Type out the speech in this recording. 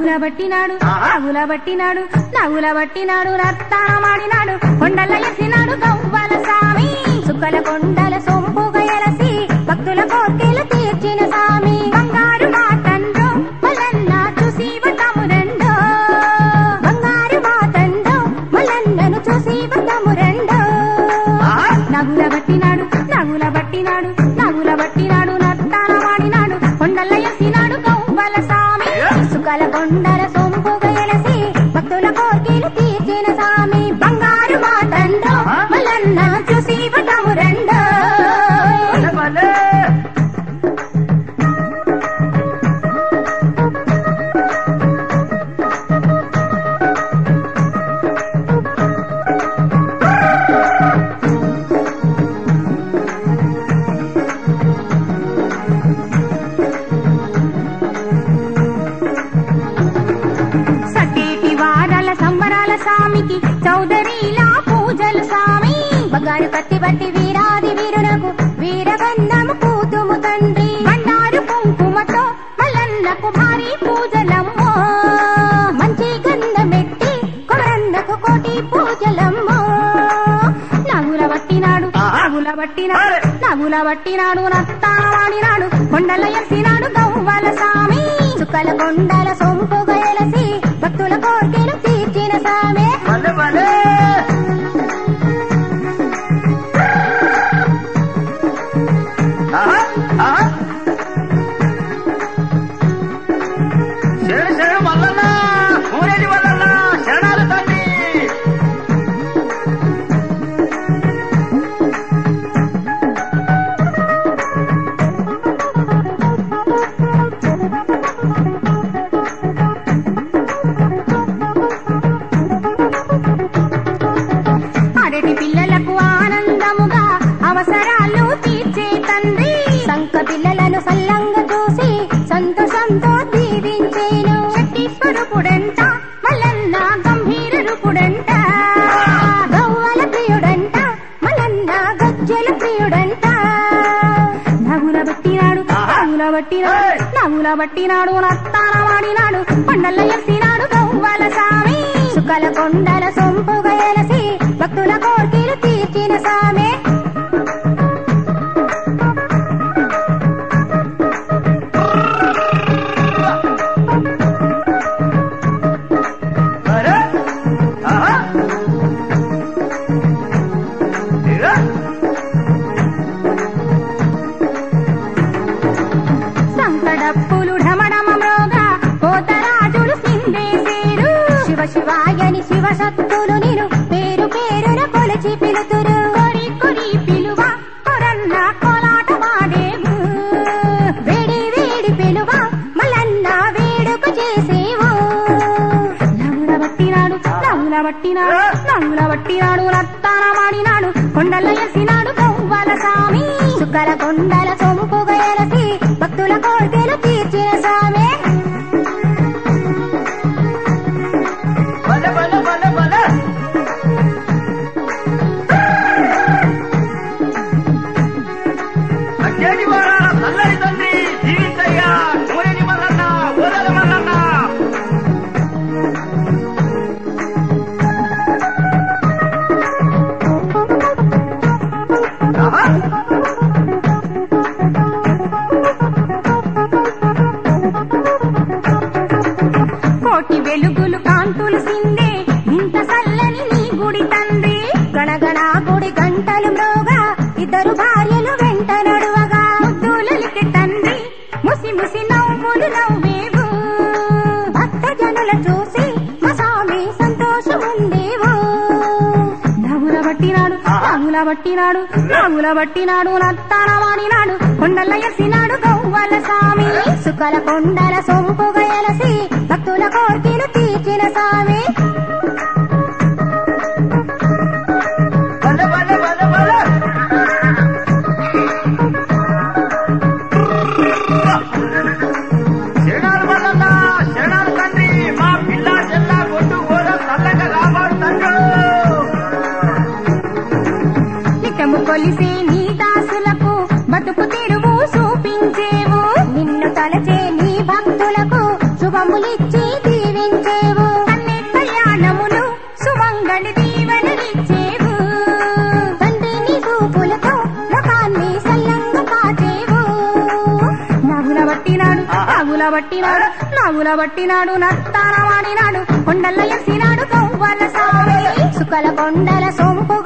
నవ్వుల బట్టినాడు ఆహా. నవ్వుల బట్టినాడు నవ్వుల బట్టినాడు రత్తానమాడినాడు కొండల ఎసినాడు గవ్వల స్వామి సుక్కల కొండల సొంపుగా ఎలసి భక్తుల కోర్కెలు తీర్చిన స్వామి బంగారు మాతండ్రో మల్లన్న చూసి వతమురండో బంగారు మాతండ్రో మల్లన్నను చూసి వతమురండో ఆహా. నవ్వుల బట్టినాడు నవ్వుల బట్టినాడు నవ్వుల బట్టినాడు నత్తాన వాడినాడు కొండల ఎసినాడు గౌవల స్వామి సుకల కొండల సొంపుగా ఎలసి భక్తుల కోర్కెలు తీర్చిన స్వామి బంగారు మాతండో మల్లన్న చూసి వటము రెండో భలే, భలే. సతేటి వారాల సంబరాల స్వామికి చౌదరిలా పూజలు స్వామి బంగారు కత్తి బట్టి వీరాది వీరునకు వీరగంధము కూతుము తండ్రి బండారు కుంకుమతో మల్లన్నకు భారీ పూజలమ్మో మంచి గంధమెట్టి కొమరన్నకు కోటి పూజలమ్మో నగుల బట్టినాడు ఆహా. నగుల బట్టినాడు నగుల బట్టినాడు నత్తావాడినాడు కొండల ఎసినాడు గవ్వల స్వామి చుక్కల కొండల సొంపుగా ఎలసి భక్తుల కోర్కెలు తీర్చిన స్వామి భలే, భలే. ఆహా, ఆహా. శరణు శరణు మల్లన్న ఊరేది మల్లన్న శరణాలు తండ్రి అరటి పిల్లలకు ఆనందముగా అవసరాలు తీర్చే తండ్రి సంక పిల్లలను సల్లంగా చూసి సంతోషంతో దీవించేను శక్తి స్వరూపుడంట మల్లన్న గంభీర రూపుడంట గవ్వల ప్రియుడంట మల్లన్న గజ్జల ప్రియుడంట నగుల బట్టినాడు నగుల బట్టినాడు నగుల బట్టినాడు నత్తాన వాడినాడు కొండల ఎసినాడు గవ్వల స్వామి సుకల కొండల సొంపుగా ఎలసి భక్తుల కోర్కెలు తీర్చిన స్వామి అరే ఆహా ఇరా. సంకడప్పులు ఢమఢమమ్రోగా కోతరాజులు సిందేసేరు శివ శివాయని శివ శక్తులు నిను పేరు పేరున కొలిచి పిలుతురు కొరి కొరి పిలువ కొరన్న కోలాట వాడేవు వేడి వేడి పిలువ మల్లన్న వేడుక చేసేవు నవ్వుల బట్టినాడు నవ్వుల బట్టినాడు నవ్వుల బట్టినాడు రత్తాన మాడినాడు కొండల ఎసినాడు గవ్వల స్వామి సుక్కల కొండల సొంపుగా ఎలసి భక్తుల కోరికలు తీర్చిన స్వామి భలే, భలే, భలే, భలే. అచ్చేటి వారాల చల్లని తండ్రి జీవితయ్యా ఊరేది మల్లన్న ఊరల మల్లన్న ఆహా కోటి వెలుగులు కాంతులు సిందే ఇంత చల్లని నీ గుడి తండ్రి గణగణ గుడి గంటలు మ్రోగా ఇద్దరు భార్యలు వెంట నడువగా ముద్దులకి తండ్రి ముసి ముసి నవ్వులు నవ్వేవు భక్త జనుల చూసి మా స్వామి సంతోషముందేవు నవ్వుల బట్టినాడు నవ్వుల బట్టినాడు నవ్వుల బట్టినాడు నత్తాన వాడినాడు కొండల ఎసినాడు గవ్వల స్వామి సుకల కొండల సొంపుగా ఎలసి భక్తుల కోర్కెలు తీర్చిన స్వామి భలే, భలే, భలే, భలే. శరణాలు మల్లన్న శరణాలు తండ్రి మా పిల్ల చెల్ల గొడ్డు గోద చల్లగా కాపాడు తండ్రి నిత్యము కొలిసే నీ దాసులకు బతుకు తెరువు చూపించేవు నిన్ను తలచే నీ భక్తులకు శుభములిచ్చి దీవించేవు మంగళి దీవెనలిచ్చేవు తండ్రి నీ చూపులతో లోకాన్ని సల్లంగా కాచేవు నాగుల పట్టినాడు నాగుల పట్టినాడు నాగుల పట్టినాడు నత్తాన వాడినాడు కొండల్ల ఎసినాడు కౌవల సామి సుకల కొండల సొంపు